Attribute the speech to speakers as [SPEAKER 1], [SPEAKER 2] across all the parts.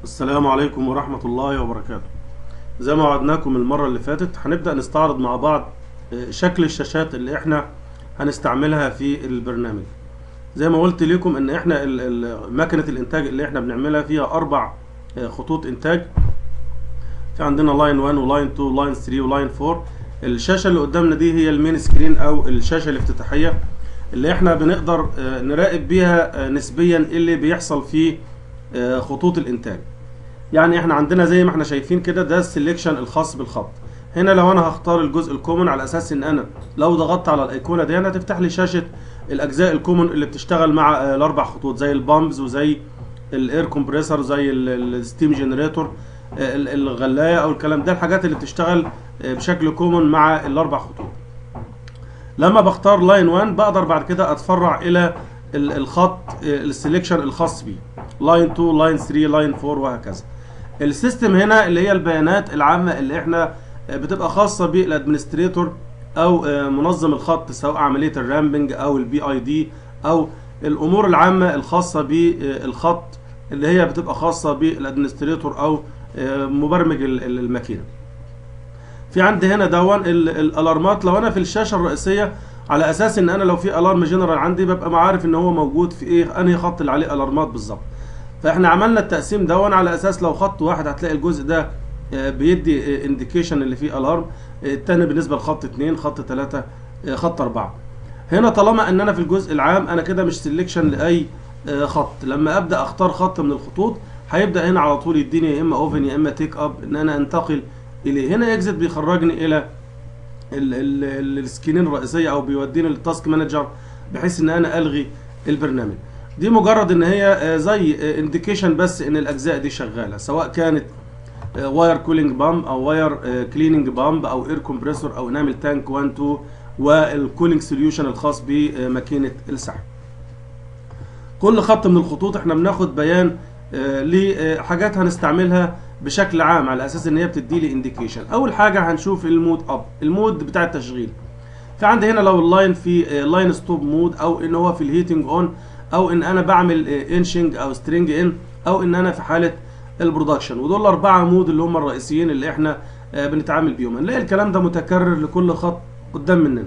[SPEAKER 1] السلام عليكم ورحمة الله وبركاته زي ما وعدناكم المرة اللي فاتت هنبدأ نستعرض مع بعض آه، شكل الشاشات اللي احنا هنستعملها في البرنامج زي ما قلت لكم ان احنا ال- ال- مكنة الانتاج اللي احنا بنعملها فيها اربع آه، خطوط انتاج في عندنا لاين 1 ولاين 2 ولاين 3 ولاين 4 الشاشة اللي قدامنا دي هي المين سكرين او الشاشة الافتتاحية اللي احنا بنقدر آه، نراقب بيها آه، نسبيا اللي بيحصل في آه، خطوط الانتاج يعني احنا عندنا زي ما احنا شايفين كده ده السلكشن الخاص بالخط هنا لو انا هختار الجزء الكومن على اساس ان انا لو ضغطت على الايقونه دي انا هتفتح لي شاشه الاجزاء الكومن اللي بتشتغل مع آه، الاربع خطوط زي البامبز وزي الاير كومبريسور زي الستيم جنريتور الغلايه او الكلام ده الحاجات اللي بتشتغل آه، بشكل كومن مع الاربع خطوط لما بختار لاين 1 بقدر بعد كده اتفرع الى ال- الخط السلكشن الخاص بيه لاين 2 لاين 3 لاين 4 وهكذا السيستم هنا اللي هي البيانات العامه اللي احنا بتبقى خاصه بالادمنستريتور او منظم الخط سواء عمليه الرامبنج او البي اي دي او الامور العامه الخاصه بالخط اللي هي بتبقى خاصه بالادمنستريتور او مبرمج ال- ال- الماكينه في عندي هنا دون ال- الالارمات لو انا في الشاشه الرئيسيه على اساس ان انا لو في الارم جنرال عندي ببقى عارف ان هو موجود في ايه انهي خط اللي عليه الارمات بالظبط فاحنا عملنا التقسيم دون على اساس لو خط واحد هتلاقي الجزء ده آه، بيدي انديكيشن اللي فيه الارم آه، التاني بالنسبه لخط اتنين خط تلاته آه، خط اربعه هنا طالما ان انا في الجزء العام انا كده مش سelection لاي آه، خط لما ابدا اختار خط من الخطوط هيبدا هنا على طول يديني يا اما اوفن يا اما تيك اب ان انا انتقل اليه هنا اكزit بيخرجني الى ال- ال- ال- السكرين الرئيسيه او بيوديني للتاسك مانجر بحيث ان انا الغي البرنامج دي مجرد ان هي آه، زي انديكيشن بس ان الاجزاء دي شغاله سواء كانت واير كولينج بامب او واير كليننج بامب او اير كومبريسور او انامل تانك 1 2 والكولينج سوليوشن الخاص بماكينه السحب كل خط من الخطوط احنا بناخد بيان آه، لحاجات هنستعملها بشكل عام على اساس ان هي بتدي لي انديكيشن اول حاجه هنشوف المود اب المود بتاع التشغيل في عندي هنا لو اللاين في لاين ستوب مود او ان هو في الهيتنج اون او ان انا بعمل انشنج او سترينج ان او ان انا في حاله البرودكشن ودول الاربعه مود اللي هم الرئيسيين اللي احنا آه، بنتعامل بيهم هنلاقي الكلام ده متكرر لكل خط قدام مننا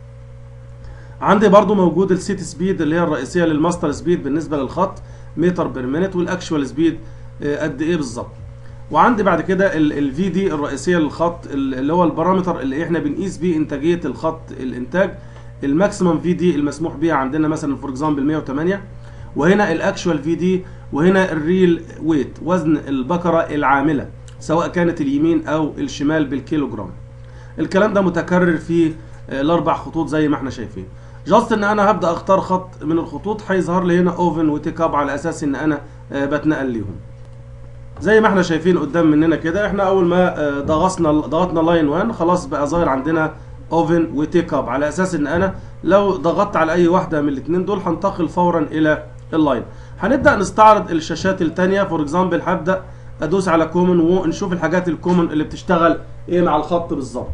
[SPEAKER 1] عندي برضو موجود السيت سبيد اللي هي الرئيسيه للماستر سبيد بالنسبه للخط متر بير مينت والاكشوال سبيد آه، قد ايه بالظبط وعندي بعد كده الفي دي الرئيسيه للخط ال- اللي هو البارامتر اللي احنا بنقيس بيه انتاجيه الخط الانتاج الماكسيمم في دي المسموح بيها عندنا مثلا فور اكزامبل 108 وهنا الاكشوال في دي وهنا الريل ويت وزن البقره العامله سواء كانت اليمين او الشمال بالكيلوجرام الكلام ده متكرر في آه، الاربع خطوط زي ما احنا شايفين جاست ان انا هبدا اختار خط من الخطوط هيظهر لي هنا اوفن وتيك اب على اساس ان انا آه، بتنقل ليهم زي ما احنا شايفين قدام مننا كده احنا اول ما آه، ضغطنا ضغطنا لاين 1 خلاص بقى ظاهر عندنا اوفن وتيك اب على اساس ان انا لو ضغطت على اي واحده من الاثنين دول هنتقل فورا الى اللاين هنبدا نستعرض الشاشات الثانيه فور اكزامبل هبدا ادوس على كومن ونشوف الحاجات الكومن اللي بتشتغل ايه مع الخط بالظبط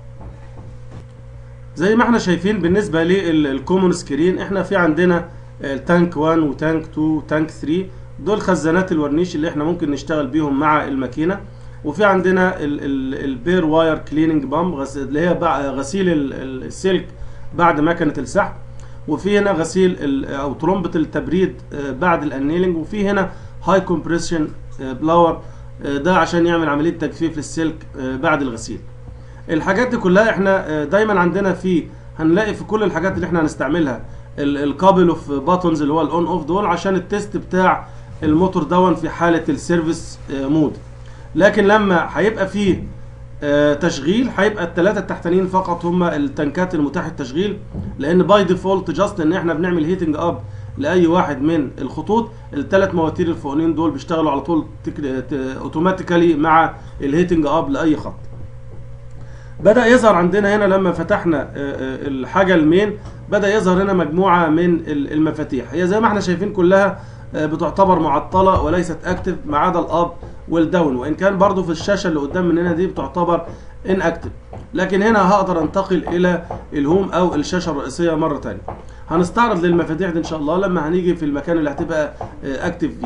[SPEAKER 1] زي ما احنا شايفين بالنسبه للكومون سكرين احنا في عندنا التانك 1 وتانك 2 وتانك 3 دول خزانات الورنيش اللي احنا ممكن نشتغل بيهم مع الماكينه وفي عندنا البير واير كليننج بامب اللي هي بع- غسيل ال- ال- السلك بعد مكنه السحب وفي هنا غسيل ال- او طرمبه التبريد آه، بعد الانيلنج وفي هنا هاي كومبريشن بلاور ده عشان يعمل عمليه تجفيف للسلك آه، بعد الغسيل الحاجات دي كلها احنا آه، دايما عندنا في هنلاقي في كل الحاجات اللي احنا هنستعملها الكابل اوف باتونز اللي هو الاون اوف دول عشان التيست بتاع الموتور دون في حاله السيرفيس آه، مود لكن لما هيبقى فيه آه، تشغيل هيبقى الثلاثه التحتانيين فقط هم التنكات المتاح التشغيل لان باي ديفولت جاست ان احنا بنعمل هيتنج اب لاي واحد من الخطوط الثلاث مواتير الفوقانيين دول بيشتغلوا على طول اوتوماتيكالي مع الهيتنج اب لاي خط بدأ يظهر عندنا هنا لما فتحنا آه، آه، الحاجة المين بدأ يظهر هنا مجموعة من ال- المفاتيح هي زي ما احنا شايفين كلها آه، بتعتبر معطلة وليست اكتف ما عدا الاب والداون وان كان برضو في الشاشة اللي قدام مننا دي بتعتبر ان اكتف لكن هنا هقدر انتقل الى الهوم او الشاشة الرئيسية مرة تانية هنستعرض للمفاتيح دي ان شاء الله لما هنيجي في المكان اللي هتبقى اكتف فيه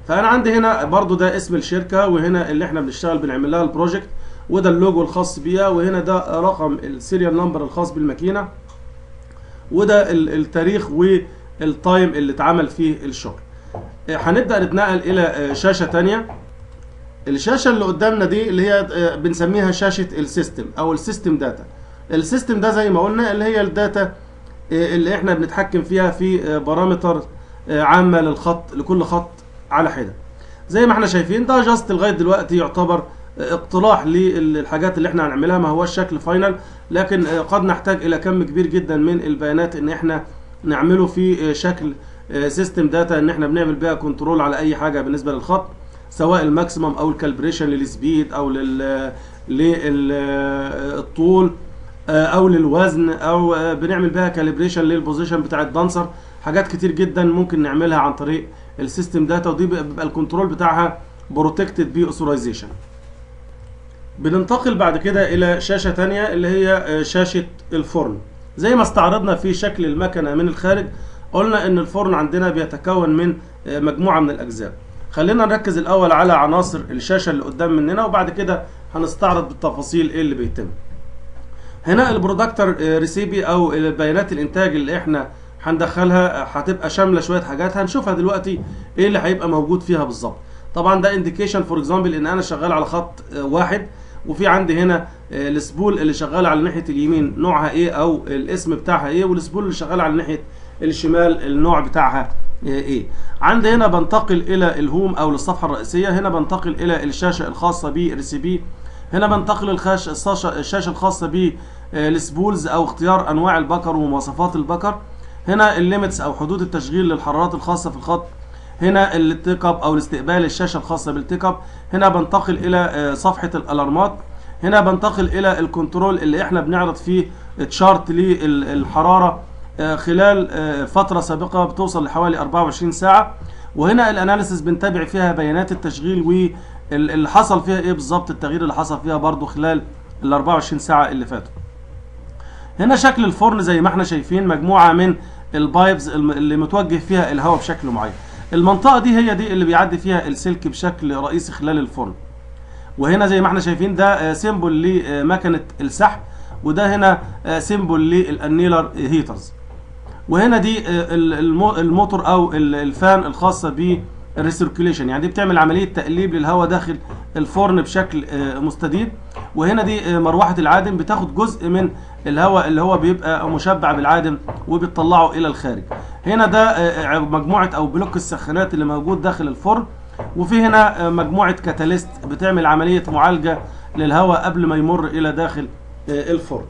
[SPEAKER 1] فانا عندي هنا برضو ده اسم الشركه وهنا اللي احنا بنشتغل بنعمل لها البروجكت وده اللوجو الخاص بيها وهنا ده رقم السيريال نمبر الخاص بالماكينه وده ال- التاريخ والتايم اللي اتعمل فيه الشغل آه، هنبدا نتنقل الى آه، شاشه تانية الشاشه اللي قدامنا دي اللي هي آه، بنسميها شاشه السيستم او السيستم داتا السيستم ده زي ما قلنا اللي هي الداتا آه، اللي احنا بنتحكم فيها في آه، بارامتر آه، عامه للخط لكل خط على حده زي ما احنا شايفين ده جاست لغايه دلوقتي يعتبر آه، اقتراح للحاجات اللي احنا هنعملها ما هوش شكل فاينل لكن آه، قد نحتاج الى كم كبير جدا من البيانات ان احنا نعمله في آه، شكل سيستم داتا ان احنا بنعمل بيها كنترول على اي حاجه بالنسبه للخط سواء الماكسيمم او الكالبريشن للسبيد او لل للطول او للوزن او آه، بنعمل بيها كالبريشن للبوزيشن بتاع الدانسر حاجات كتير جدا ممكن نعملها عن طريق السيستم داتا ودي بيبقى بيبقى الكنترول بتاعها بروتكتد بي اوثورايزيشن بننتقل بعد كده الى شاشه تانية اللي هي آه، شاشه الفرن زي ما استعرضنا في شكل المكنه من الخارج قلنا ان الفرن عندنا بيتكون من آه، مجموعه من الاجزاء خلينا نركز الاول على عناصر الشاشه اللي قدام مننا وبعد كده هنستعرض بالتفاصيل ايه اللي بيتم هنا البرودكتور ريسيبي او بيانات الانتاج اللي احنا هندخلها آه، هتبقى شامله شويه حاجات هنشوفها دلوقتي ايه اللي هيبقى موجود فيها بالظبط طبعا ده انديكيشن فور اكزامبل ان انا شغال على خط آه، واحد وفي عندي هنا آه، السبول اللي شغال على ناحيه اليمين نوعها ايه او الاسم بتاعها ايه والسبول اللي شغال على ناحيه الشمال النوع بتاعها آه، ايه عندي هنا بنتقل الى الهوم او للصفحه الرئيسيه هنا بنتقل الى الشاشه الخاصه بالريسيبي هنا بنتقل الخاش الشاشه الشاشه الخاصه بالسبولز او اختيار انواع البكر ومواصفات البكر هنا الليميتس او حدود التشغيل للحرارات الخاصه في الخط هنا التيك اب او الاستقبال الشاشه الخاصه بالتيك اب هنا بنتقل الى آه، صفحه الالارمات هنا بنتقل الى الكنترول اللي احنا بنعرض فيه تشارت للحراره آه، خلال آه، فتره سابقه بتوصل لحوالي 24 ساعه وهنا الاناليسيس بنتابع فيها بيانات التشغيل واللي حصل فيها ايه بالظبط التغيير اللي حصل فيها برضو خلال ال 24 ساعه اللي فاتوا هنا شكل الفرن زي ما احنا شايفين مجموعه من البايبز الم- اللي متوجه فيها الهواء بشكل معين المنطقه دي هي دي اللي بيعدي فيها السلك بشكل رئيسي خلال الفرن وهنا زي ما احنا شايفين ده سيمبل لمكنه السحب وده هنا سيمبل للانيلر هيترز وهنا دي آه، ال- المو- الموتور او ال- الفان الخاصه بالريسيركيوليشن يعني دي بتعمل عمليه تقليب للهواء داخل الفرن بشكل آه، مستدير وهنا دي آه، مروحه العادم بتاخد جزء من الهواء اللي هو بيبقى مشبع بالعادم وبتطلعه الى الخارج هنا ده آه، مجموعه او بلوك السخانات اللي موجود داخل الفرن وفي هنا آه، مجموعه كاتاليست بتعمل عمليه معالجه للهواء قبل ما يمر الى داخل آه، الفرن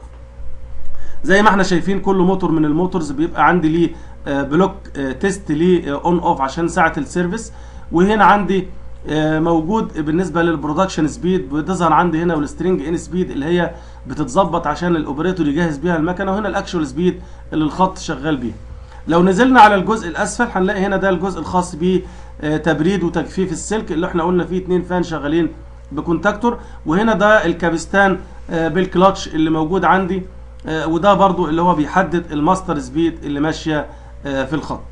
[SPEAKER 1] زي ما احنا شايفين كل موتور من الموتورز بيبقى عندي ليه آه، بلوك آه، تيست ليه اون اوف عشان ساعه السيرفيس وهنا عندي آه، موجود بالنسبه للبرودكشن سبيد بتظهر عندي هنا والسترينج ان سبيد اللي هي بتتظبط عشان الاوبريتور يجهز بيها المكنه وهنا الاكشوال سبيد اللي الخط شغال بيه لو نزلنا على الجزء الاسفل هنلاقي هنا ده الجزء الخاص بتبريد وتجفيف السلك اللي احنا قلنا فيه اتنين فان شغالين بكونتاكتور وهنا ده الكابستان آه، بالكلاتش اللي موجود عندي آه، وده برضو اللي هو بيحدد الماستر سبيد اللي ماشيه آه، في الخط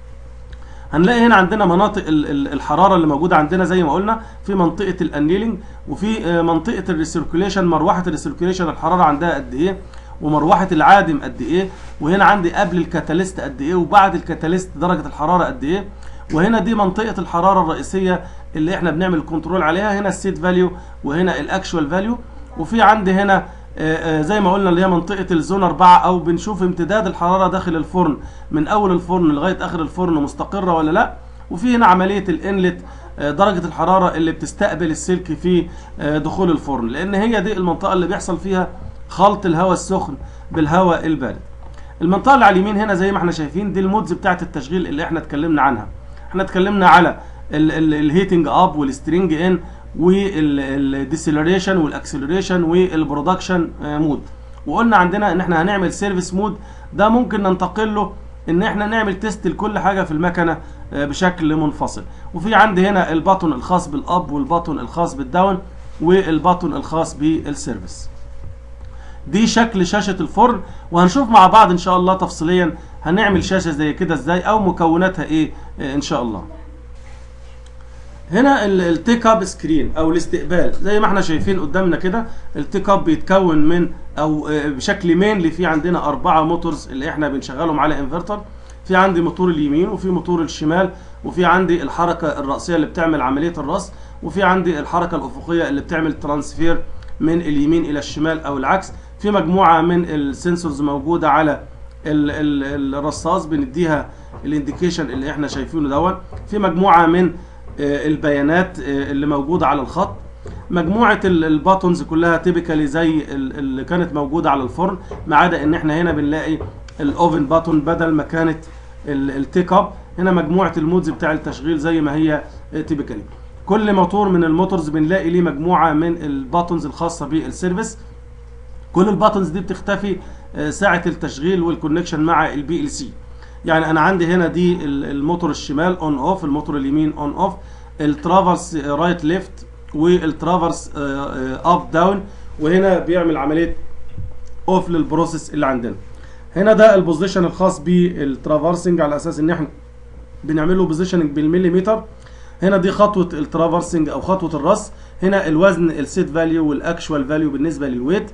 [SPEAKER 1] هنلاقي هنا عندنا مناطق ال- ال- الحراره اللي موجوده عندنا زي ما قلنا في منطقه الانيلينج وفي آه، منطقه الريسيركيوليشن مروحه الريسيركيوليشن الحراره عندها قد ايه ومروحه العادم قد ايه وهنا عندي قبل الكاتاليست قد ايه وبعد الكاتاليست درجه الحراره قد ايه وهنا دي منطقه الحراره الرئيسيه اللي احنا بنعمل كنترول عليها هنا السيت فاليو وهنا الاكشوال فاليو وفي عندي هنا آه، آه، زي ما قلنا اللي هي منطقه الزون 4 او بنشوف امتداد الحراره داخل الفرن من اول الفرن لغايه اخر الفرن مستقره ولا لا وفي هنا عمليه الانلت آه، درجه الحراره اللي بتستقبل السلك في آه، دخول الفرن لان هي دي المنطقه اللي بيحصل فيها خلط الهواء السخن بالهواء البارد المنطقه اللي على اليمين هنا زي ما احنا شايفين دي المودز بتاعه التشغيل اللي احنا اتكلمنا عنها احنا اتكلمنا على الهيتنج اب والسترينج ان والديسيلريشن والاكسلريشن والبرودكشن مود وقلنا عندنا ان احنا هنعمل سيرفيس مود ده ممكن ننتقل له ان احنا نعمل تيست لكل حاجه في المكنه آه، بشكل منفصل وفي عندي هنا الباتون الخاص بالاب والباتون الخاص بالداون والباتون الخاص بالسيرفيس دي شكل شاشة الفرن وهنشوف مع بعض ان شاء الله تفصيليا هنعمل شاشة زي كده ازاي او مكوناتها ايه آه، ان شاء الله هنا التيك اب سكرين او الاستقبال زي ما احنا شايفين قدامنا كده التيك اب بيتكون من او آه، بشكل مينلي في عندنا اربعه موتورز اللي احنا بنشغلهم على انفرتر في عندي موتور اليمين وفي موتور الشمال وفي عندي الحركه الراسيه اللي بتعمل عمليه الرص وفي عندي الحركه الافقيه اللي بتعمل ترانسفير من اليمين الى الشمال او العكس في مجموعه من السنسورز موجوده على ال- ال- الرصاص بنديها الانديكيشن اللي احنا شايفينه دون في مجموعه من آه، البيانات آه، اللي موجوده على الخط مجموعه ال- الباتونز كلها تيبيكالي زي ال- اللي كانت موجوده على الفرن ما عدا ان احنا هنا بنلاقي الاوفن باتون بدل ما كانت ال- التيك اب هنا مجموعه المودز بتاع التشغيل زي ما هي تيبيكالي كل موتور من الموتورز بنلاقي ليه مجموعه من الباتونز الخاصه بالسيرفيس كل الباتنز دي بتختفي آه، ساعة التشغيل والكونكشن مع البي ال سي يعني انا عندي هنا دي ال- الموتور الشمال اون اوف الموتور اليمين اون اوف الترافرس رايت ليفت والترافرس اب داون وهنا بيعمل عملية اوف للبروسيس اللي عندنا هنا ده البوزيشن الخاص بالترافرسنج على اساس ان احنا بنعمل له بوزيشننج بالمليمتر هنا دي خطوه الترافرسنج او خطوه الرص هنا الوزن السيت فاليو والاكشوال فاليو بالنسبه للويت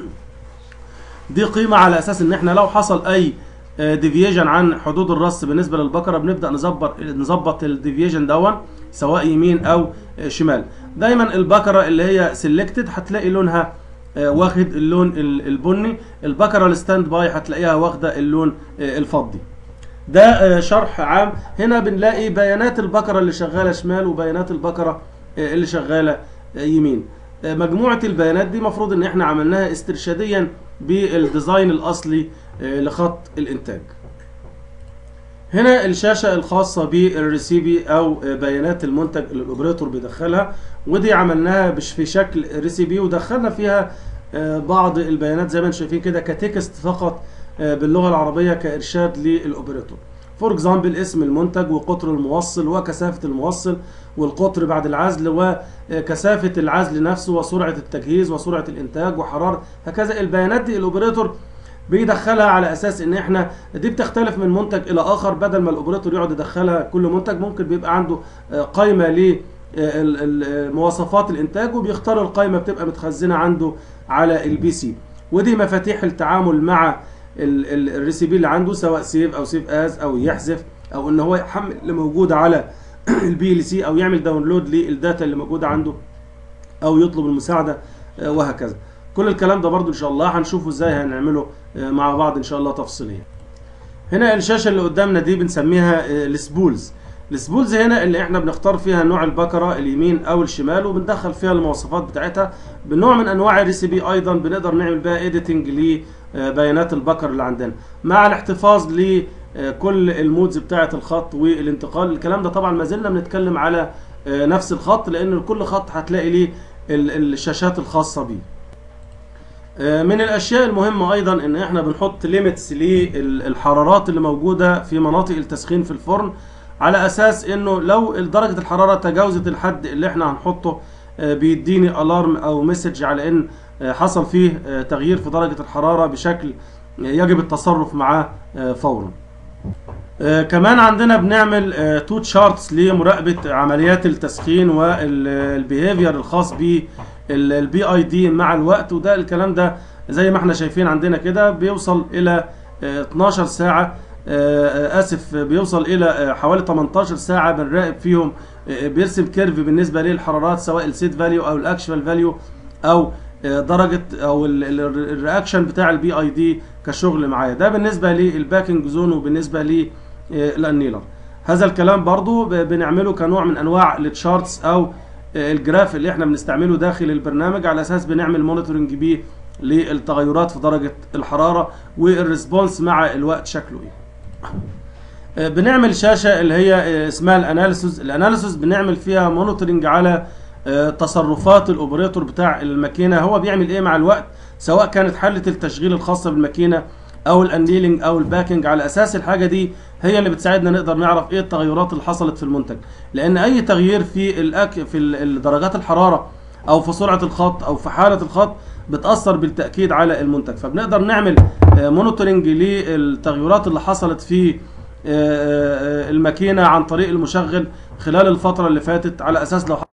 [SPEAKER 1] دي قيمه على اساس ان احنا لو حصل اي ديفيجن عن حدود الرص بالنسبه للبقره بنبدا نظبط نظبط الديفيجن دون سواء يمين او آه، شمال دايما البقره اللي هي سيلكتد هتلاقي لونها آه، واخد اللون ال- البني البقره الستاند باي هتلاقيها واخده اللون آه، الفضي ده آه، شرح عام هنا بنلاقي بيانات البقره اللي شغاله شمال وبيانات البقره آه، اللي شغاله آه، يمين آه، مجموعه البيانات دي مفروض ان احنا عملناها استرشاديا بالديزاين الاصلي آه، لخط الانتاج هنا الشاشة الخاصة بالريسيبي أو بيانات المنتج اللي الأوبريتور بيدخلها ودي عملناها بش- في شكل ريسيبي ودخلنا فيها آه، بعض البيانات زي ما انتم شايفين كده كتكست فقط آه، باللغة العربية كإرشاد للأوبريتور فور اكزامبل اسم المنتج وقطر الموصل وكثافة الموصل والقطر بعد العزل وكثافة العزل نفسه وسرعة التجهيز وسرعة الإنتاج وحرارة هكذا البيانات دي الأوبريتور بيدخلها على اساس ان احنا دي بتختلف من منتج الى اخر بدل ما الاوبريتور يقعد يدخلها كل منتج ممكن بيبقى عنده آه، قائمه ل مواصفات الانتاج وبيختار القائمه بتبقى متخزنه عنده على البي سي ودي مفاتيح التعامل مع ال- ال- الريسيبي اللي عنده سواء سيف او سيف از او يحذف او ان هو يحمل اللي موجوده على البي ال سي او يعمل داونلود للداتا اللي موجوده عنده او يطلب المساعده آه، وهكذا كل الكلام ده برضو ان شاء الله هنشوفه ازاي هنعمله آه، مع بعض ان شاء الله تفصيليا هنا الشاشه اللي قدامنا دي بنسميها آه، السبولز السبولز هنا اللي احنا بنختار فيها نوع البكره اليمين او الشمال وبندخل فيها المواصفات بتاعتها بنوع من انواع الريسيبي ايضا بنقدر نعمل بها ايديتنج لبيانات البكر اللي عندنا مع الاحتفاظ لكل المودز بتاعه الخط والانتقال الكلام ده طبعا ما زلنا بنتكلم على آه، نفس الخط لان كل خط هتلاقي ليه ال- الشاشات الخاصه بيه آه، من الاشياء المهمه ايضا ان احنا بنحط ليميتس للحرارات اللي موجوده في مناطق التسخين في الفرن على اساس انه لو درجه الحراره تجاوزت الحد اللي احنا هنحطه آه، بيديني الارم او مسج على ان آه، حصل فيه آه، تغيير في درجه الحراره بشكل آه، يجب التصرف معاه آه، فورا آه، كمان عندنا بنعمل تو تشارتس لمراقبه عمليات التسخين والبيهيفير الخاص بالبي اي دي مع الوقت وده الكلام ده زي ما احنا شايفين عندنا كده بيوصل الى آه، 12 ساعه آه، آه، اسف بيوصل الى آه، حوالي 18 ساعه بنراقب فيهم آه، بيرسم كيرف بالنسبه للحرارات سواء السيت فاليو او الاكشوال فاليو او آه، درجه او ال- ال- الرياكشن بتاع البي اي دي كشغل معايا ده بالنسبه للباكنج زون وبالنسبه للانيلر هذا الكلام برضو ب- بنعمله كنوع من انواع التشارتس او آه، الجراف اللي احنا بنستعمله داخل البرنامج على اساس بنعمل مونيتورنج بيه للتغيرات في درجه الحراره والريسبونس مع الوقت شكله ايه آه، بنعمل شاشه اللي هي آه، اسمها الاناليسز الاناليسز بنعمل فيها مونيتورنج على آه، تصرفات الاوبريتور بتاع الماكينه هو بيعمل ايه مع الوقت سواء كانت حاله التشغيل الخاصه بالماكينه او الانيلنج او الباكنج على اساس الحاجه دي هي اللي بتساعدنا نقدر نعرف ايه التغيرات اللي حصلت في المنتج لان اي تغيير في الأك في ال- ال- درجات الحراره او في سرعه الخط او في حاله الخط بتاثر بالتاكيد على المنتج فبنقدر نعمل مونيتورنج للتغيرات اللي حصلت في آه، آه، الماكينه عن طريق المشغل خلال الفتره اللي فاتت على اساس لو